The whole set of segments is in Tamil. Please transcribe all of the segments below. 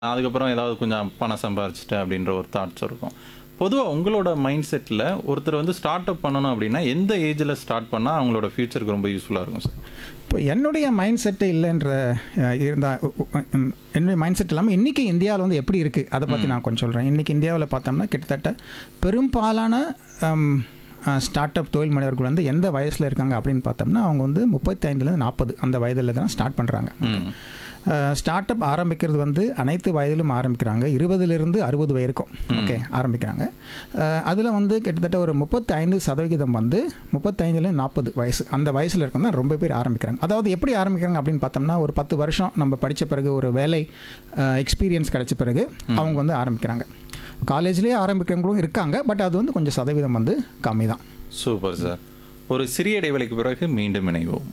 அதுக்கப்புறம் ஏதாவது கொஞ்சம் பணம் சம்பாரிச்சிட்டு அப்படின்ற ஒரு தாட்ஸ் இருக்கும் பொதுவாக உங்களோட மைண்ட் செட்டில் ஒருத்தர் வந்து ஸ்டார்ட் அப் பண்ணணும் அப்படின்னா எந்த ஏஜில் ஸ்டார்ட் பண்ணால் அவங்களோட ஃபியூச்சருக்கு ரொம்ப யூஸ்ஃபுல்லாக இருக்கும் சார் இப்போ என்னுடைய மைண்ட் செட்டு இல்லைன்ற இருந்தால் என்னுடைய மைண்ட் செட் இல்லாமல் இன்றைக்கி இந்தியாவில் வந்து எப்படி இருக்குது அதை பற்றி நான் கொஞ்சம் சொல்கிறேன் இன்றைக்கி இந்தியாவில் பார்த்தோம்னா கிட்டத்தட்ட பெரும்பாலான ஸ்டார்ட் அப் தொழில் முனைவர்கள் வந்து எந்த வயசில் இருக்காங்க அப்படின்னு பார்த்தோம்னா அவங்க வந்து முப்பத்தைந்துலேருந்து நாற்பது அந்த வயதில் தான் ஸ்டார்ட் பண்ணுறாங்க ஸ்டார்ட் அப் ஆரம்பிக்கிறது வந்து அனைத்து வயதிலும் ஆரம்பிக்கிறாங்க இருபதுலேருந்து அறுபது வயதுக்கும் ஓகே ஆரம்பிக்கிறாங்க அதில் வந்து கிட்டத்தட்ட ஒரு முப்பத்தைந்து சதவிகிதம் வந்து முப்பத்தைந்துலேருந்து நாற்பது வயசு அந்த வயசில் இருக்கவங்க தான் ரொம்ப பேர் ஆரம்பிக்கிறாங்க அதாவது எப்படி ஆரம்பிக்கிறாங்க அப்படின்னு பார்த்தோம்னா ஒரு பத்து வருஷம் நம்ம படித்த பிறகு ஒரு வேலை எக்ஸ்பீரியன்ஸ் கிடைச்ச பிறகு அவங்க வந்து ஆரம்பிக்கிறாங்க காலேஜ்லேயே ஆரம்பிக்கிறவங்களும் இருக்காங்க பட் அது வந்து கொஞ்சம் சதவீதம் வந்து கம்மி தான் சூப்பர் சார் ஒரு சிறிய இடைவெளிக்கு பிறகு மீண்டும் இணைவோம்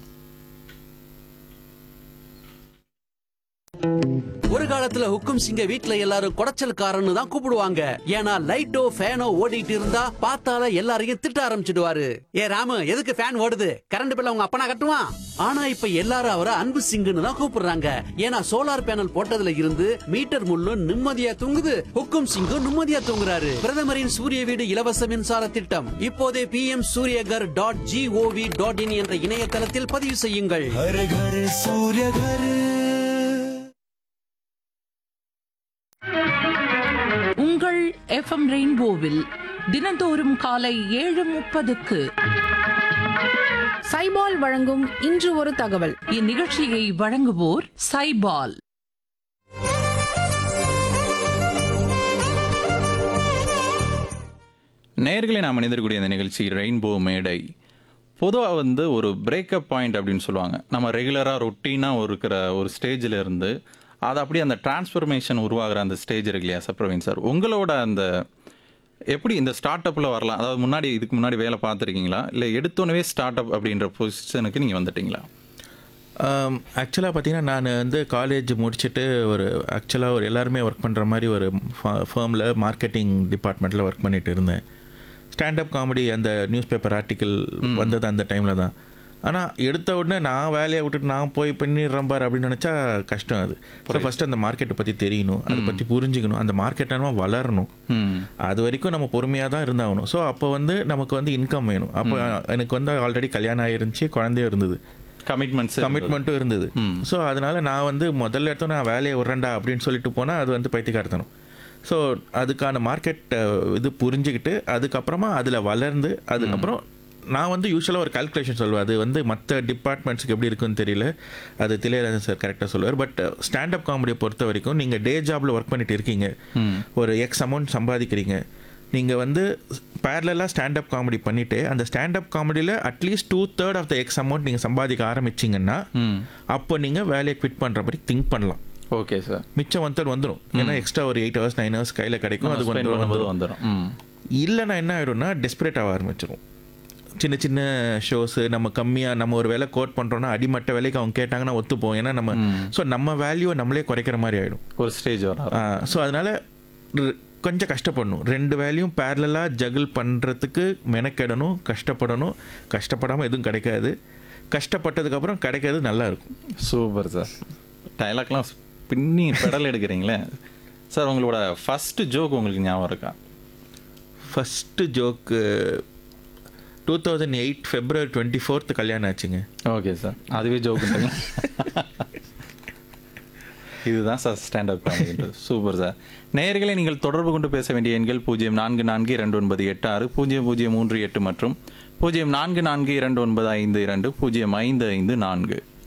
ஒரு காலத்துல ஹுக்கும் சிங்க வீட்ல எல்லாரும் குடைச்சல்காரன்னு தான் கூப்பிடுவாங்க ஏன்னா லைட்டோ ஃபேனோ ஓடிட்டு இருந்தா பார்த்தால எல்லாரையும் திட்ட ஆரம்பிச்சிடுவாரு ஏ ராமு எதுக்கு ஃபேன் ஓடுது கரண்ட் பில்ல உங்க அப்பனா கட்டுவான் ஆனா இப்ப எல்லாரும் அவரை அன்பு சிங்குன்னு தான் கூப்பிடுறாங்க ஏன்னா சோலார் பேனல் போட்டதுல இருந்து மீட்டர் முள்ளும் நிம்மதியா தூங்குது ஹுக்கும் சிங்கும் நிம்மதியா தூங்குறாரு பிரதமரின் சூரிய வீடு இலவச மின்சார திட்டம் இப்போதே P M Suryaghar dot gov dot in என்ற இணையதளத்தில் பதிவு செய்யுங்கள் हर घर सूर्य घर உங்கள் எஃப்எம் ரெயின்போவில் தினந்தோறும் காலை ஏழு முப்பதுக்கு சைபால் வழங்கும் இன்று ஒரு தகவல் இந்நிகழ்ச்சியை வழங்குவோர் சைபால் நேர்களை நாம் மனிதர்களுடைய இந்த நிகழ்ச்சி ரெயின்போ மேடை பொதுவாக வந்து ஒரு பிரேக்கப் பாயிண்ட் அப்படின்னு சொல்லுவாங்க நம்ம ரெகுலராக ரொட்டீனாக இருக்கிற ஒரு ஸ்டேஜில் இருந்து அது அப்படியே அந்த டிரான்ஸ்ஃபர்மேஷன் உருவாகிற அந்த ஸ்டேஜ் இருக்கு இல்லையா சார் பிரவீன் சார் உங்களோட அந்த எப்படி இந்த ஸ்டார்ட் அப்பில் வரலாம் அதாவது முன்னாடி இதுக்கு முன்னாடி வேலை பார்த்துருக்கீங்களா இல்லை எடுத்தோன்னே ஸ்டார்ட் அப் அப்படின்ற பொசிஷனுக்கு நீங்கள் வந்துட்டீங்களா ஆக்சுவலாக பார்த்தீங்கன்னா நான் வந்து காலேஜ் முடிச்சுட்டு ஒரு ஆக்சுவலாக ஒரு எல்லாருமே ஒர்க் பண்ணுற மாதிரி ஒரு ஃபேர்மில் மார்க்கெட்டிங் டிபார்ட்மெண்ட்டில் ஒர்க் பண்ணிட்டு இருந்தேன் ஸ்டாண்டப் காமெடி அந்த நியூஸ் பேப்பர் ஆர்டிக்கிள் வந்தது அந்த டைமில் தான் ஆனால் எடுத்த உடனே நான் வேலையை விட்டுட்டு நான் போய் பண்ணிடுறேன் பார் அப்படின்னு நினச்சா கஷ்டம் அது ஸோ ஃபஸ்ட்டு அந்த மார்க்கெட்டை பற்றி தெரியணும் அதை பற்றி புரிஞ்சுக்கணும் அந்த மார்க்கெட்டை வளரணும் ம் அது வரைக்கும் நம்ம பொறுமையாக தான் இருந்தாகணும் ஸோ அப்போ வந்து நமக்கு வந்து இன்கம் வேணும் அப்போ எனக்கு வந்து ஆல்ரெடி கல்யாணம் ஆயிருந்துச்சு குழந்தையும் இருந்தது கமிட்மெண்ட்ஸ் கமிட்மெண்ட்டும் இருந்தது ஸோ அதனால நான் வந்து முதல்ல எடுத்தோம் நான் வேலையை விட்றேன்டா அப்படின்னு சொல்லிட்டு போனால் அது வந்து பைத்தியக்காரத்தனம் ஸோ அதுக்கான மார்க்கெட் இது புரிஞ்சுக்கிட்டு அதுக்கப்புறமா அதில் வளர்ந்து அதுக்கப்புறம் நான் வந்து யூஸ்வலாக ஒரு கால்குலேஷன் சொல்லுவேன் அது வந்து மற்ற டிபார்ட்மெண்ட்ஸுக்கு எப்படி இருக்குன்னு தெரியல அது திலேராஜன் சார் கரெக்டாக சொல்லுவார் பட் ஸ்டாண்டப் காமெடியை பொறுத்த வரைக்கும் நீங்கள் டே ஜாபில் ஒர்க் பண்ணிட்டு இருக்கீங்க ஒரு எக்ஸ் அமௌண்ட் சம்பாதிக்கிறீங்க நீங்கள் வந்து பேரலாக ஸ்டாண்டப் காமெடி பண்ணிவிட்டு அந்த ஸ்டாண்டப் காமெடியில் at least two third of the X amount நீங்கள் சம்பாதிக்க ஆரம்பிச்சிங்கன்னா ம் அப்போ நீங்கள் வேலையை குவிட் பண்ணுற மாதிரி திங்க் பண்ணலாம் ஓகே சார் மிச்சம் ஒன் தேர்ட் வந்துடும் ஏன்னா எக்ஸ்ட்ரா ஒரு எயிட் ஹவர்ஸ் நைன் ஹவர்ஸ் கையில் கிடைக்கும் அது ஸ்பெண்ட் கொஞ்சம் பண்ணும்போது வந்துடும் வந்துடும் ம் இல்லைன்னா என்ன ஆகிடும்னா டெஸ்பரேட் ஆக ஆரம்பிச்சிடும் சின்ன சின்ன ஷோஸு நம்ம கம்மியாக நம்ம ஒரு வேலை கோட் பண்ணுறோன்னா அடிமட்ட வேலைக்கு அவங்க கேட்டாங்கன்னா ஒத்துப்போம் ஏன்னா நம்ம ஸோ நம்ம வேல்யூவை நம்மளே குறைக்கிற மாதிரி ஆகிடும் ஒரு ஸ்டேஜ் வரும் ஸோ அதனால ர- கொஞ்சம் கஷ்டப்படணும் ரெண்டு வேலையும் பேரலாக ஜகிள் பண்ணுறதுக்கு மெனக்கெடணும் கஷ்டப்படணும் கஷ்டப்படாமல் எதுவும் கிடைக்காது கஷ்டப்பட்டதுக்கப்புறம் கிடைக்கிறது நல்லா இருக்கும் சூப்பர் சார் டைலாக்லாம் பின்னி பெடல் எடுக்கிறீங்களே சார் உங்களோட ஃபர்ஸ்ட் ஜோக் உங்களுக்கு ஞாபகம் இருக்கா first joke two thousand eight February twenty fourth கல்யாணம் ஆச்சுங்க ஓகே சார் அதுவே ஜோக் இதுதான் சார் ஸ்டாண்டப் காமெடின்றது சூப்பர் சார் நேயர்களை நீங்கள் தொடர்பு கொண்டு பேச வேண்டிய எண்கள் பூஜ்ஜியம் நான்கு நான்கு இரண்டு ஒன்பது எட்டு ஆறு பூஜ்ஜியம் பூஜ்ஜியம் மூன்று எட்டு மற்றும் பூஜ்ஜியம் நான்கு நான்கு இரண்டு ஒன்பது ஐந்து இரண்டு பூஜ்ஜியம் ஐந்து ஐந்து நான்கு